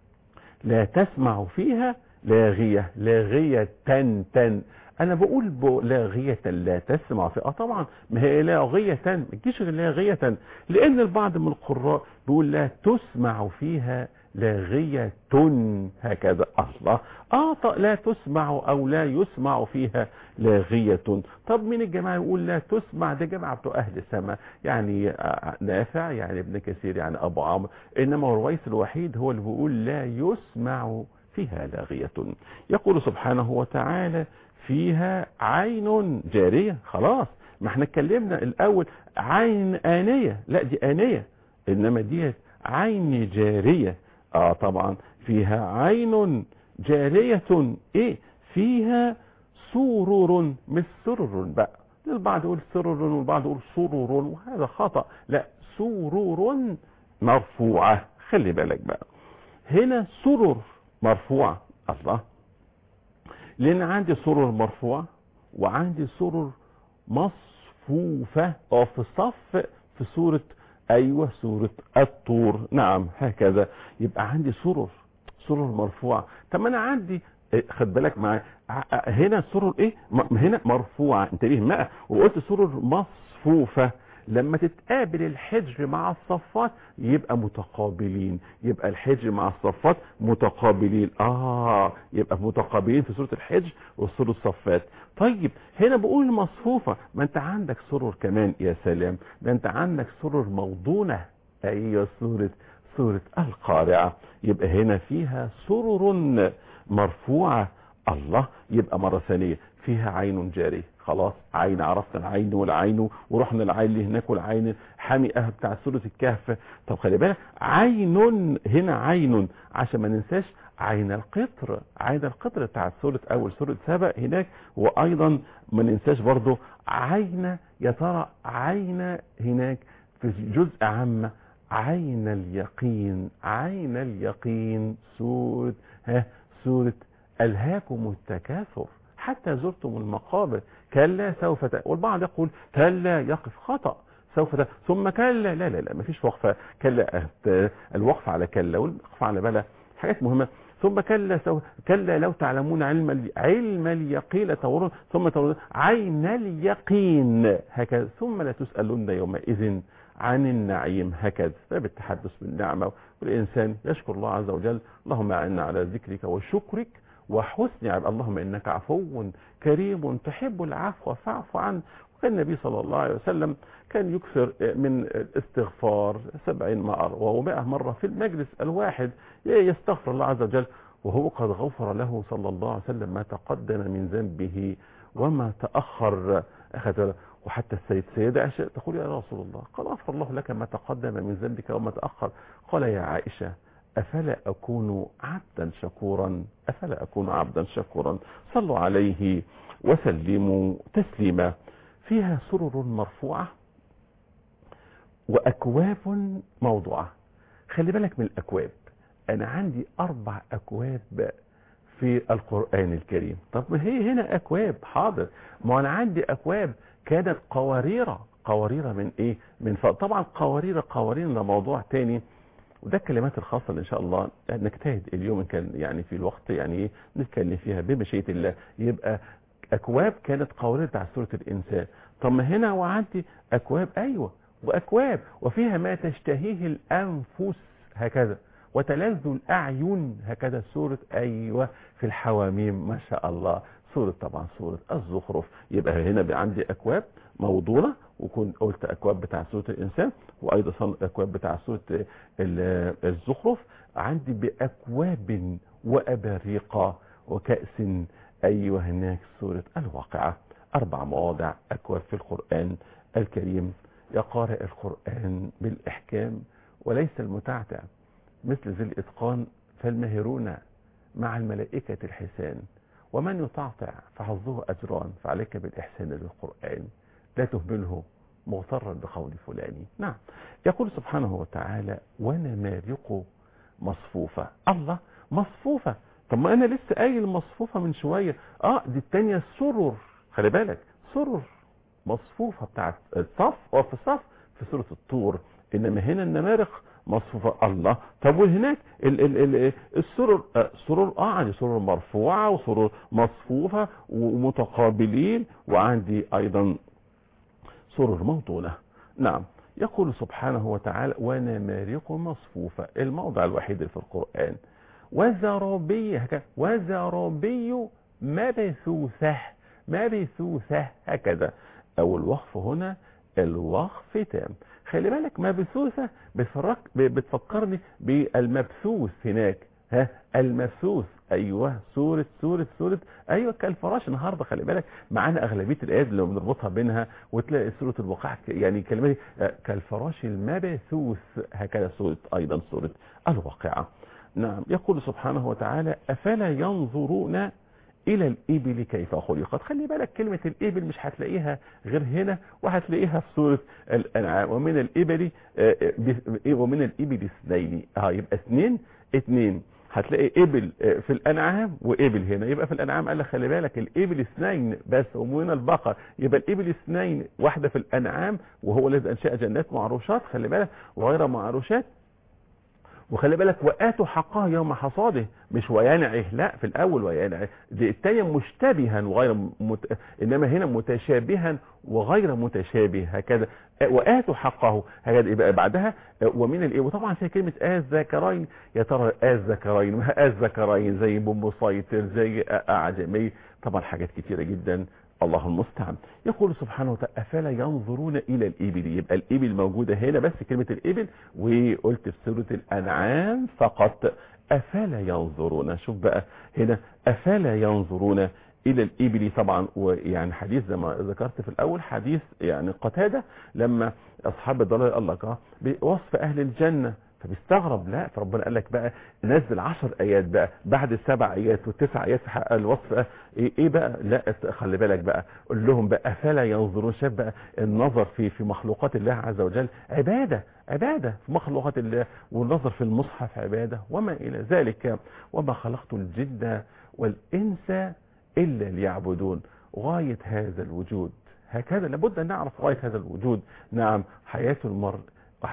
لا تسمع فيها لاغية لاغية تن تن انا بقول لاغية لا تسمع فيها اه طبعا ما هي لاغية ما تجيش لاغية لان البعض من القراء بيقول لا تسمع فيها لاغية هكذا الله اه لا تسمع او لا يسمع فيها لاغية طب مين الجماعة يقول لا تسمع ده جماعة بتوع اهل السماء يعني نافع يعني ابن كثير يعني ابو عمرو انما رويس الوحيد هو اللي بيقول لا يسمع فيها لاغية يقول سبحانه وتعالى فيها عين جارية خلاص ما احنا اتكلمنا الاول عين آنية لا دي آنية انما دي عين جارية اه طبعا فيها عين جارية ايه فيها سرور مش سرر بقى البعض يقول سرر والبعض يقول سرور وهذا خطأ لا سرور مرفوعة خلي بالك بقى هنا سرر مرفوعة الله لان عندي سرر مرفوعة وعندي سرر مصفوفة او في الصف في سورة ايوه سورة الطور نعم هكذا يبقى عندي سرر سرر مرفوعة طب انا عندي خد بالك معايا هنا سرر ايه هنا مرفوعة انتبه بقى وقلت سرر مصفوفة لما تتقابل الحجر مع الصفات يبقى متقابلين يبقى الحجر مع الصفات متقابلين اه يبقى متقابلين في سورة الحجر وسورة الصفات طيب هنا بقول مصفوفة ما انت عندك سرر كمان يا سلام ده انت عندك سرر موضونة ايوه سورة سورة القارعة يبقى هنا فيها سرر مرفوعة الله يبقى مرة ثانية فيها عين جارية خلاص عين عرفنا العين والعين ورحنا العين اللي هناك والعين حمئة بتاع سورة الكهف طب خلي بالك عين هنا عين عشان ما ننساش عين القطر عين القطر بتاع سورة اول سورة سبأ هناك وايضا ما ننساش برضو عين يا ترى عين هناك في جزء عامة عين اليقين عين اليقين سورة ها سورة ألهاكم التكاثر حتى زرتم المقابر كلا سوف ت... والبعض يقول كلا يقف خطأ سوف ت... ثم كلا لا لا لا ما فيش وقفة كلا الوقف على كلا والوقف على بلا حاجات مهمة ثم كلا سوف كلا لو تعلمون علم ال... علم اليقين لتورون ثم تورون عين اليقين هكذا ثم لا تسألون يومئذ عن النعيم هكذا فبالتحدث بالنعمة والإنسان يشكر الله عز وجل اللهم أعنا على ذكرك وشكرك وحسن عبد اللهم إنك عفو كريم تحب العفو فاعف عن كان النبي صلى الله عليه وسلم كان يكثر من الاستغفار سبعين مرة ومائة مرة في المجلس الواحد يستغفر الله عز وجل وهو قد غفر له صلى الله عليه وسلم ما تقدم من ذنبه وما تأخر أخذ وحتى السيد سيدة عائشة تقول يا رسول الله قال غفر الله لك ما تقدم من ذنبك وما تأخر قال يا عائشة أفلا أكون عبدا شكورا أفلا أكون عبدا شكورا صلوا عليه وسلموا تسليما فيها سرر مرفوعة وأكواب موضوعة خلي بالك من الأكواب أنا عندي أربع أكواب في القرآن الكريم طب ما هي هنا أكواب حاضر ما أنا عندي أكواب كانت قواريرة قواريرة من إيه من ف... طبعا قوارير قوارير ده موضوع تاني وده الكلمات الخاصة اللي إن شاء الله نجتهد اليوم إن كان يعني في الوقت يعني إيه نتكلم فيها بمشيئة الله يبقى أكواب كانت قوارير بتاع سورة الإنسان طب ما هنا وعندي أكواب أيوة وأكواب وفيها ما تشتهيه الأنفس هكذا وتلذ الأعين هكذا سورة أيوة في الحواميم ما شاء الله سورة طبعا سورة الزخرف يبقى هنا بقى عندي أكواب موضوعة وكنت قلت أكواب بتاع سورة الإنسان وأيضا أكواب بتاع سورة الزخرف عندي بأكواب وأباريق وكأس أيوة هناك سورة الواقعة أربع مواضع أكواب في القرآن الكريم يا قارئ القرآن بالإحكام وليس المتعتع مثل ذي الإتقان فالمهرون مع الملائكة الحسان ومن يطعطع فحظه أجران فعليك بالإحسان للقرآن لا تهمله مغترا بقول فلان نعم يقول سبحانه وتعالى ونمارق مصفوفة الله مصفوفة طب ما أنا لسه قايل مصفوفة من شوية اه دي التانية سرر خلي بالك سرر مصفوفة بتاعت الصف وفي الصف في سورة الطور إنما هنا النمارق مصفوفة الله طب وهناك ال ال ال السرر آه سرر اه عندي سرر مرفوعة وسرر مصفوفة ومتقابلين وعندي ايضا سرر موضونة نعم يقول سبحانه وتعالى ونمارق مصفوفة الموضع الوحيد في القرآن وزرابي هكذا وزرابي مبثوثة مبثوثة هكذا او الوقف هنا الوقف تام خلي بالك مبثوثة بتفرق بتفكرني بالمبثوث هناك ها المبثوث ايوه سورة سورة سورة ايوه كالفراش النهارده خلي بالك معانا اغلبيه الايات اللي بنربطها بينها وتلاقي سوره الوقاع يعني كلمه كالفراش المبثوث هكذا سوره ايضا سوره الواقعه نعم يقول سبحانه وتعالى افلا ينظرون الى الابل كيف خلقت خلي بالك كلمة الابل مش هتلاقيها غير هنا وهتلاقيها في سورة الانعام ومن الابل ومن الابل اثنين اه يبقى اثنين اثنين هتلاقي ابل في الانعام وابل هنا يبقى في الانعام قال لك خلي بالك الابل اثنين بس ومن البقر يبقى الابل اثنين واحدة في الانعام وهو الذي انشأ جنات معروشات خلي بالك وغير معروشات وخلي بالك وآتوا حقها يوم حصاده مش وينعه لا في الأول وينعه دي التانية مشتبها وغير مت... إنما هنا متشابها وغير متشابه هكذا وآتوا حقه هكذا يبقى بعدها ومن الإيه وطبعا فيها كلمة آز ذكرين يا ترى آز ذكرين ما آز ذكرين زي بوم مسيطر زي أعجمي طبعا حاجات كتيرة جدا الله المستعان يقول سبحانه وتعالى أفلا ينظرون إلى الإبل يبقى الإبل موجودة هنا بس كلمة الإبل وقلت في سورة الأنعام فقط أفلا ينظرون شوف بقى هنا أفلا ينظرون إلى الإبل طبعا ويعني حديث زي ما ذكرت في الأول حديث يعني قتادة لما أصحاب الضلال قال لك بوصف أهل الجنة فبيستغرب لا فربنا قال لك بقى نزل عشر ايات بقى بعد السبع ايات والتسع ايات في حق الوصف ايه, إيه بقى لا خلي بالك بقى قول لهم بقى افلا ينظرون شاف بقى النظر في في مخلوقات الله عز وجل عباده عباده في مخلوقات الله والنظر في المصحف عباده وما الى ذلك وما خلقت الجن والانس الا ليعبدون غايه هذا الوجود هكذا لابد ان نعرف غايه هذا الوجود نعم حياه المرء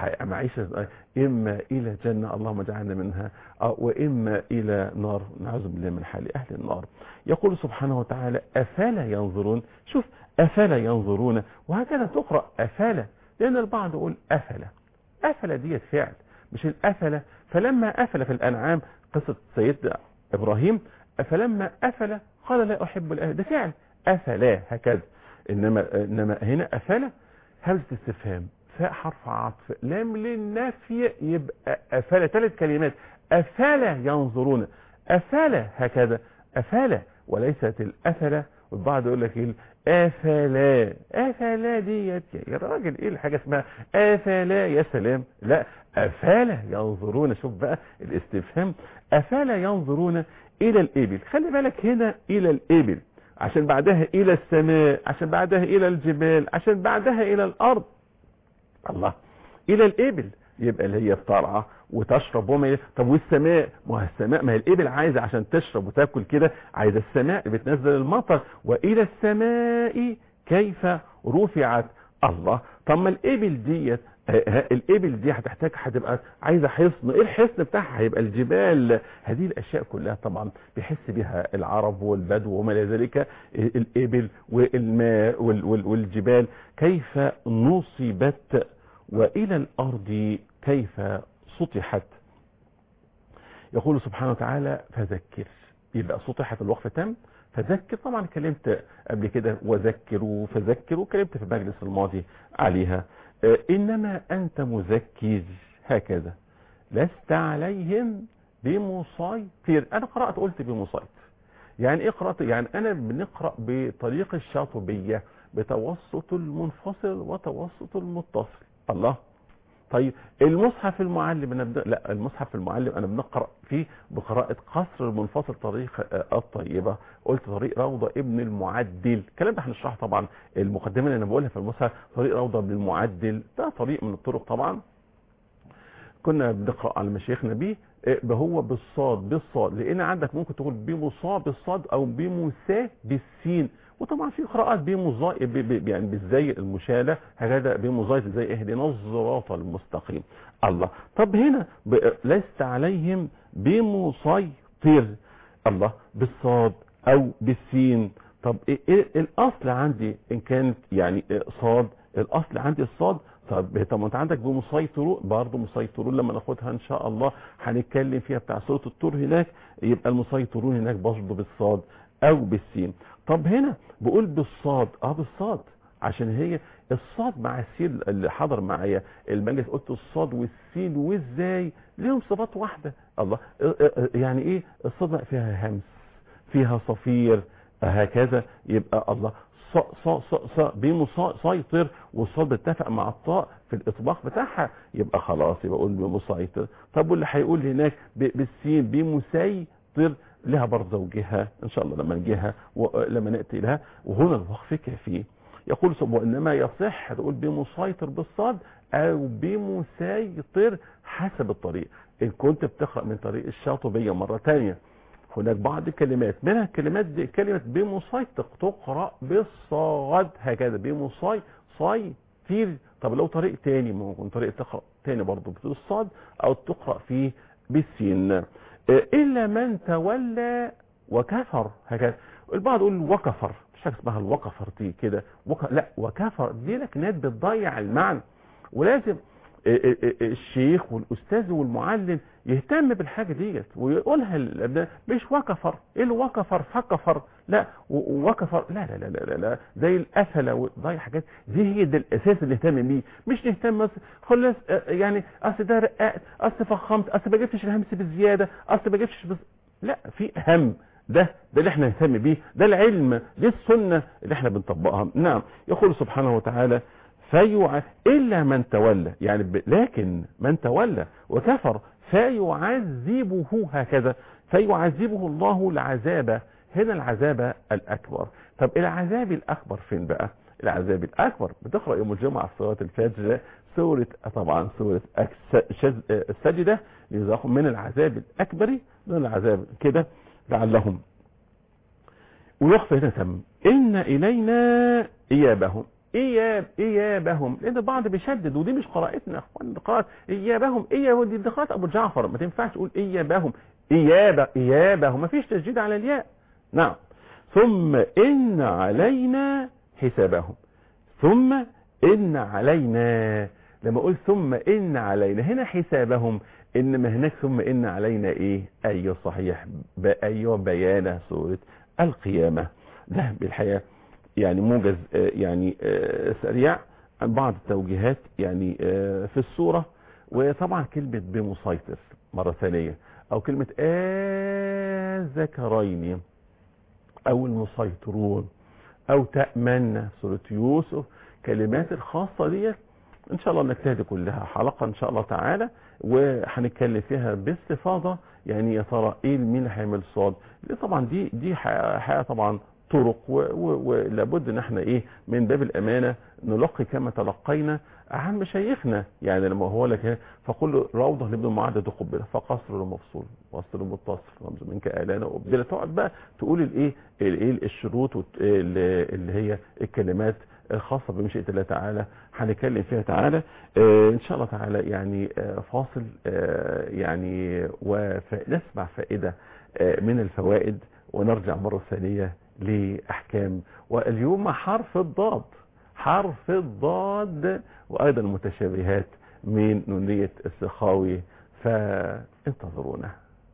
معيشة إما إلى جنة اللهم اجعلنا منها وإما إلى نار نعوذ بالله من حال أهل النار يقول سبحانه وتعالى أفلا ينظرون شوف أفلا ينظرون وهكذا تقرأ أفلا لأن البعض يقول أفلا أفلا ديت فعل مش الأفلا فلما أفل في الأنعام قصة سيدنا إبراهيم فلما أفل قال لا أحب الأهل ده فعل أفلا هكذا انما انما هنا افلا همزه استفهام فاء حرف عطف لام للنفي يبقى افلا ثلاث كلمات افلا ينظرون افلا هكذا افلا وليست الافلا والبعض يقول لك ايه افلا افلا ديت يا راجل ايه الحاجه اسمها افلا يا سلام لا افلا ينظرون شوف بقى الاستفهام افلا ينظرون الى الابل خلي بالك هنا الى الابل عشان بعدها الى السماء عشان بعدها الى الجبال عشان بعدها الى الارض الله الى الابل يبقى اللي هي بترعى وتشرب وما ي- طب والسماء ما هي السماء ما هي الابل عايزه عشان تشرب وتاكل كده عايزه السماء اللي بتنزل المطر والى السماء كيف رفعت الله طب ما الابل ديت آه، آه، الابل دي هتحتاج هتبقى عايزه حصن ايه الحصن بتاعها هيبقى الجبال هذه الاشياء كلها طبعا بيحس بها العرب والبدو وما الى ذلك الابل والماء وال- وال- والجبال كيف نصبت والى الارض كيف سطحت يقول سبحانه وتعالى فذكر يبقى سطحت الوقف تم فذكر طبعا اتكلمت قبل كده وذكروا فذكروا اتكلمت في المجلس الماضي عليها آه، انما انت مذكر هكذا لست عليهم بمسيطر انا قرات قلت بمسيطر يعني ايه قرات يعني انا بنقرا بطريق الشاطبيه بتوسط المنفصل وتوسط المتصل الله طيب المصحف المعلم انا بن... لا المصحف المعلم انا بنقرا فيه بقراءه قصر المنفصل طريق آه، الطيبه قلت طريق روضه ابن المعدل الكلام ده هنشرحه طبعا المقدمه اللي انا بقولها في المصحف طريق روضه ابن المعدل ده طريق من الطرق طبعا كنا بنقرا على مشايخنا بيه آه، هو بالصاد بالصاد لان عندك ممكن تقول بمصا بالصاد او بمسا بالسين وطبعا في قراءات بمزا ب- ب- يعني بالزي المشاله هكذا بمزايد زي اهدنا الصراط المستقيم الله طب هنا ب- لست عليهم بمسيطر الله بالصاد او بالسين طب إيه إيه الاصل عندي ان كانت يعني إيه صاد الاصل عندي الصاد طب طب ما انت عندك بمسيطرون برضه مسيطرون لما ناخدها ان شاء الله هنتكلم فيها بتاع سوره الطور هناك يبقى المسيطرون هناك برضه بالصاد او بالسين طب هنا بقول بالصاد اه بالصاد عشان هي الصاد مع السين اللي حضر معايا المجلس قلت الصاد والسين وازاي ليهم صفات واحده الله اه اه اه يعني ايه الصاد بقى فيها همس فيها صفير هكذا يبقى الله ص ص ص ص بمسيطر والصاد بيتفق مع الطاء في الاطباق بتاعها يبقى خلاص يبقى اقول بمسيطر طب واللي هيقول هناك ب- بالسين بمسيطر لها برضه زوجها ان شاء الله لما نجيها ولما ناتي لها وهنا الوقف كافي يقول سب وانما يصح تقول بمسيطر بالصاد او بمسيطر حسب الطريق ان كنت بتقرا من طريق الشاطبيه مره ثانيه هناك بعض الكلمات منها الكلمات دي كلمة بمسيطر تقرأ بالصاد هكذا بمصي صي تير طب لو طريق تاني ممكن طريق تقرأ تاني برضه بالصاد او تقرأ فيه بالسين آه، الا من تولى وكفر هكذا البعض يقول وكفر مش حاجه اسمها الوكفر دي كده وك... لا وكفر دي لكنات بتضيع المعنى ولازم الشيخ والاستاذ والمعلم يهتم بالحاجه ديت ويقولها للابناء مش وكفر ايه اللي وكفر فكفر لا و- وكفر لا لا لا لا, لا, لا زي القفله وضي حاجات دي هي ده الاساس اللي نهتم بيه مش نهتم بس خلاص آه، يعني اصل ده رققت اصل فخمت اصل ما جبتش الهمس بالزياده اصل ما جبتش بز... لا في اهم ده ده اللي احنا نهتم بيه ده العلم دي السنه اللي احنا بنطبقها نعم يقول سبحانه وتعالى فيع إلا من تولى يعني ب... لكن من تولى وكفر فيعذبه هكذا فيعذبه الله العذاب هنا العذاب الأكبر طب العذاب الأكبر فين بقى العذاب الأكبر بتقرأ يوم الجمعة في صلاة الفجر سورة طبعا سورة أكس- شز- السجدة ليذاقوا من العذاب الأكبر من العذاب كده لعلهم ويخفى هنا تم إن إلينا إيابهم إياب إيابهم لأن البعض بيشدد ودي مش قراءتنا يا أخوان دي قراءة إيابهم إياب دي دي قراءة أبو جعفر ما تنفعش تقول إيابهم إيابة إيابهم ما فيش تشديد على الياء نعم ثم إن علينا حسابهم ثم إن علينا لما أقول ثم إن علينا هنا حسابهم إنما هناك ثم إن علينا إيه أيوه صحيح ب- أيوه بيانة سورة القيامة ده بالحياة يعني موجز آه، يعني آه، سريع عن بعض التوجيهات يعني آه، في السورة وطبعا كلمة بمسيطر مرة ثانية او كلمة الذكرين او المسيطرون او تأمنا في سورة يوسف كلمات الخاصة ديت ان شاء الله نجتهد كلها حلقة ان شاء الله تعالى وهنتكلم فيها باستفاضة يعني يا ترى ايه مين اللي هيعمل صاد دي طبعا دي دي حقيقة حقيقة طبعا طرق و- و- ولابد ان احنا ايه من باب الامانة نلقي كما تلقينا عن مشايخنا يعني لما هو لك إيه، فقل روضة لابن معدة قبلة فقصر المفصول وصل المتصل رمز منك اعلانه وبدل تقعد بقى تقول الايه الايه الشروط والت- اللي اللي هي الكلمات الخاصة بمشيئة الله تعالى هنتكلم فيها تعالى آه ان شاء الله تعالى يعني آه فاصل آه يعني ونسمع فائدة آه من الفوائد ونرجع مرة ثانية لأحكام واليوم مع حرف الضاد حرف الضاد وأيضا المتشابهات من نونية السخاوي فانتظرونا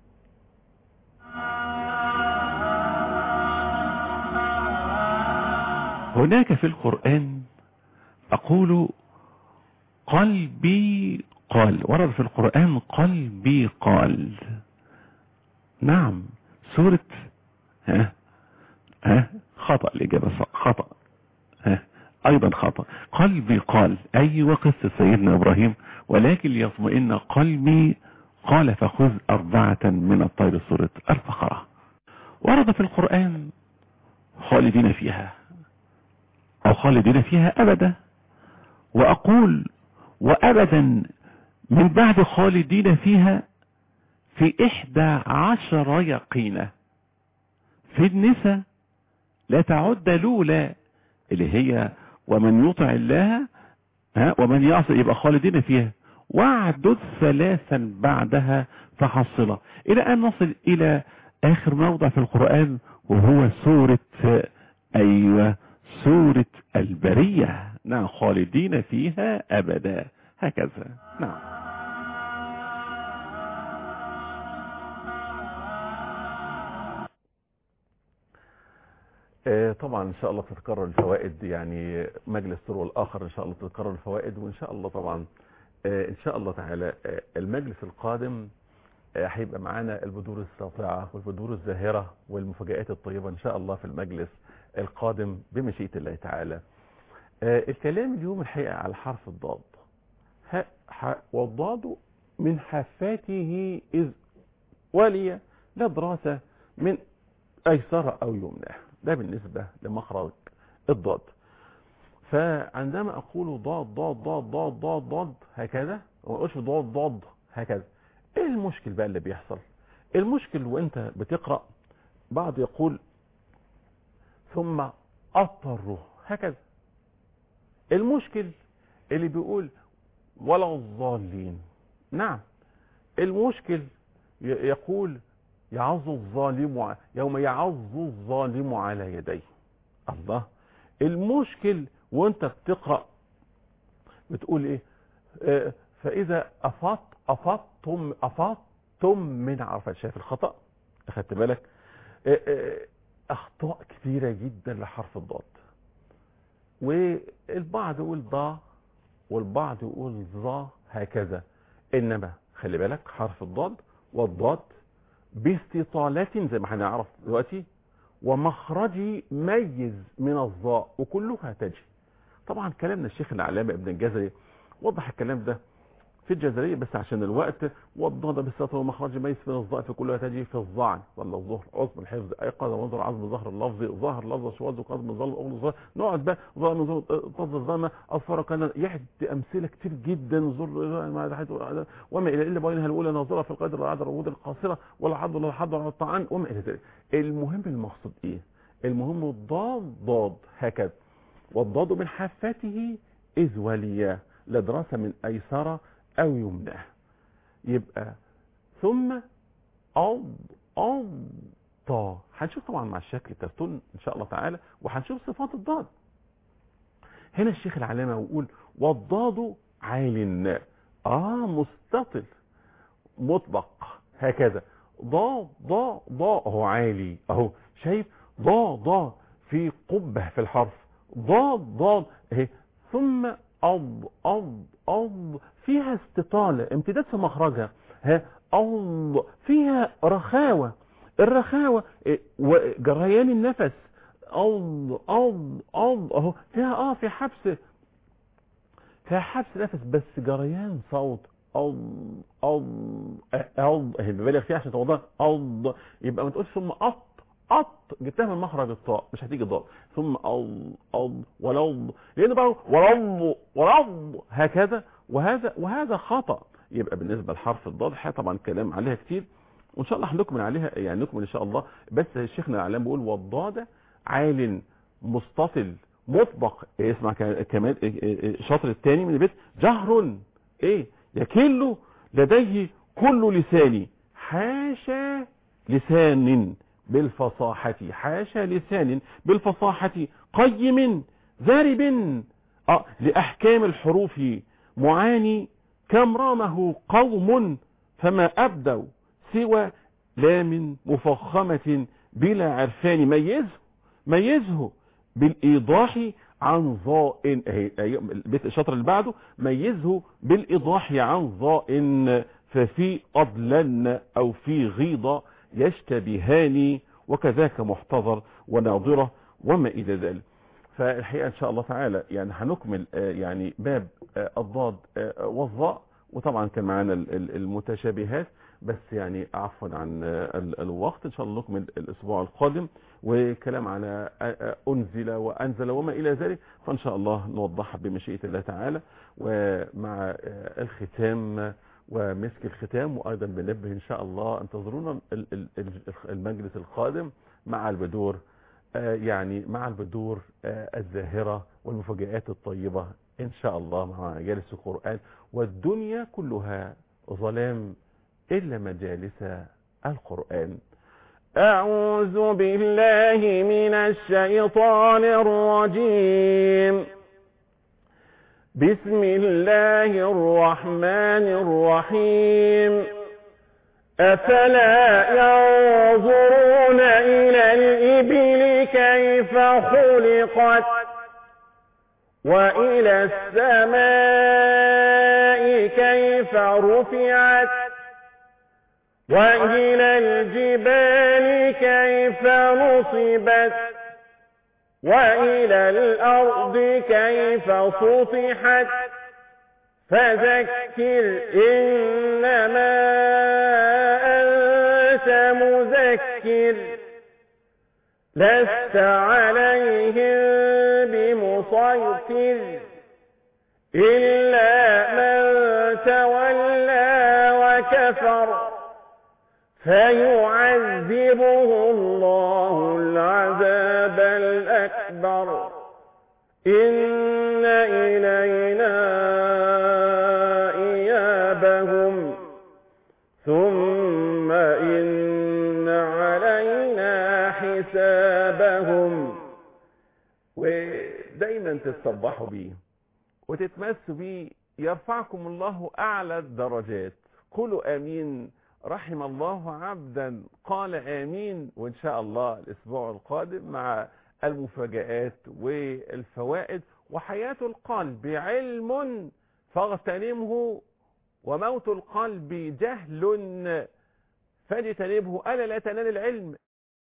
هناك في القرآن أقول قلبي قال ورد في القرآن قلبي قال نعم سورة ها ها خطأ الإجابة صح- خطأ ها أيضا خطأ قلبي قال أي وقصة سيدنا إبراهيم ولكن ليطمئن قلبي قال فخذ أربعة من الطير سورة البقرة ورد في القرآن خالدين فيها أو خالدين فيها أبدا وأقول وأبدا من بعد خالدين فيها في إحدى عشر يقينة في النساء لا تعد لولا اللي هي ومن يطع الله ها ومن يعصي يبقى خالدين فيها واعدد ثلاثا بعدها فحصلة إلى أن نصل إلى آخر موضع في القرآن وهو سورة أيوة سورة البرية نعم خالدين فيها أبدا هكذا نعم آه، طبعا ان شاء الله تتكرر الفوائد يعني مجلس طرق الاخر ان شاء الله تتكرر الفوائد وان شاء الله طبعا آه، ان شاء الله تعالى آه، المجلس القادم آه، هيبقى معانا البذور الساطعه والبذور الزاهره والمفاجآت الطيبه ان شاء الله في المجلس القادم بمشيئه الله تعالى آه، الكلام اليوم الحقيقه على حرف الضاد ها ح- والضاد من حافاته اذ ولي لا دراسه من ايسر او يمنى ده بالنسبة لمخرج الضاد فعندما اقول ضاد ضاد ضاد ضاد ضاد ضاد هكذا وما اقولش ضاد ضاد هكذا ايه المشكل بقى اللي بيحصل المشكل وانت بتقرأ بعض يقول ثم اضطره هكذا المشكل اللي بيقول ولا الضالين نعم المشكل ي- يقول يعظ الظالم ع- يوم يعظ الظالم على يديه الله المشكل وانت بتقرأ بتقول ايه آه، فاذا افاض افضتم افضتم من عرفات شايف الخطأ اخدت بالك آه، آه، اخطاء كثيرة جدا لحرف الضاد والبعض يقول ضا والبعض يقول ظا هكذا انما خلي بالك حرف الضاد والضاد باستطالة زي ما هنعرف دلوقتي ومخرجي ميز من الظاء وكلها تجي طبعا كلامنا الشيخ العلامة ابن الجزري وضح الكلام ده في الجزرية بس عشان الوقت والضاد بالسطر ومخرج ميز من الظاء في كلها تجي في الظعن ولا الظهر عظم الحفظ ايقظ منظر عظم ظهر اللفظ ظهر لفظ شواذ قصد ظل اغلى ظهر نقعد بقى ظهر من طز الظلمة اصفر كان يحد امثله كتير جدا زر وما الى الا بينها الاولى ناظره في القدر والعدد الرمود القاصره ولا حد ولا حد ولا الطعن وما الى ذلك المهم المقصود ايه المهم الضاد ضاد هكذا والضاد من حافته اذ وليا لا دراسه من ايسر او يمنى يبقى ثم أض أض طا هنشوف طبعا مع الشكل ترتون ان شاء الله تعالى وهنشوف صفات الضاد هنا الشيخ العلامة يقول والضاد عال اه مستطل مطبق هكذا ضا ضا ضا اهو عالي اهو شايف ضا ضا في قبة في الحرف ضاد ضاد اهي ثم أض أض أض فيها استطالة امتداد في مخرجها ها أض فيها رخاوة الرخاوة إيه، وجريان النفس أض أض أض أهو فيها اه في حبس فيها حبس نفس بس جريان صوت أض أض أض اهي ببالغ فيها عشان توضح أض يبقى ما تقولش ثم أط أط جبتها من مخرج الطاء مش هتيجي ضاد ثم أض أض ولض لأن بقى ولض ولض هكذا وهذا وهذا خطأ يبقى بالنسبة لحرف الضاد الحقيقة طبعا كلام عليها كتير وان شاء الله هنكمل عليها يعني نكمل ان شاء الله بس شيخنا الاعلام بيقول والضاد عال مستطل مطبق إيه اسمع ك- كمان إيه- إيه- الشطر الثاني من البيت جهر ايه يكل لديه كل لسان حاشا لسان بالفصاحة حاشا لسان بالفصاحة قيم ذارب آه لأحكام الحروف معاني كم رامه قوم فما أبدوا سوى لام مفخمة بلا عرفان ميزه ميزه بالإيضاح عن ظاء أهي- أهي البيت الشطر اللي بعده ميزه بالإيضاح عن ظاء ففي أضلا أو في غيضة يشتبهان وكذاك محتضر وناظرة وما إلى ذلك فالحقيقة إن شاء الله تعالى يعني هنكمل آه، يعني باب آه، الضاد آه، والظاء وطبعا كان معانا ال- ال- المتشابهات بس يعني عفوا عن آه، ال- الوقت ان شاء الله نكمل الاسبوع القادم وكلام على آه، آه، انزل وانزل وما الى ذلك فان شاء الله نوضحها بمشيئه الله تعالى ومع آه، الختام ومسك الختام وايضا بنبه ان شاء الله انتظرونا ال- ال- ال- المجلس القادم مع البدور آه، يعني مع البدور آه، الزاهرة والمفاجآت الطيبة إن شاء الله مع مجالس القرآن والدنيا كلها ظلام إلا مجالس القرآن أعوذ بالله من الشيطان الرجيم بسم الله الرحمن الرحيم أفلا ينظرون إلى الإبل كيف خلقت وإلى السماء كيف رفعت وإلى الجبال كيف نصبت وإلى الأرض كيف سطحت فذكر إنما أنت مذكر لست عليهم بمسيطر إلا من تولى وكفر فيعذبه الله العذاب الأكبر إن إلينا إيابهم ثم إن علينا حسابهم ودايما تتصبحوا بيه وتتمسوا بيه يرفعكم الله أعلى الدرجات قولوا آمين رحم الله عبدا قال آمين وإن شاء الله الأسبوع القادم مع المفاجآت والفوائد وحياة القلب علم فاغتنمه وموت القلب جهل فاجتنبه ألا لا تنال العلم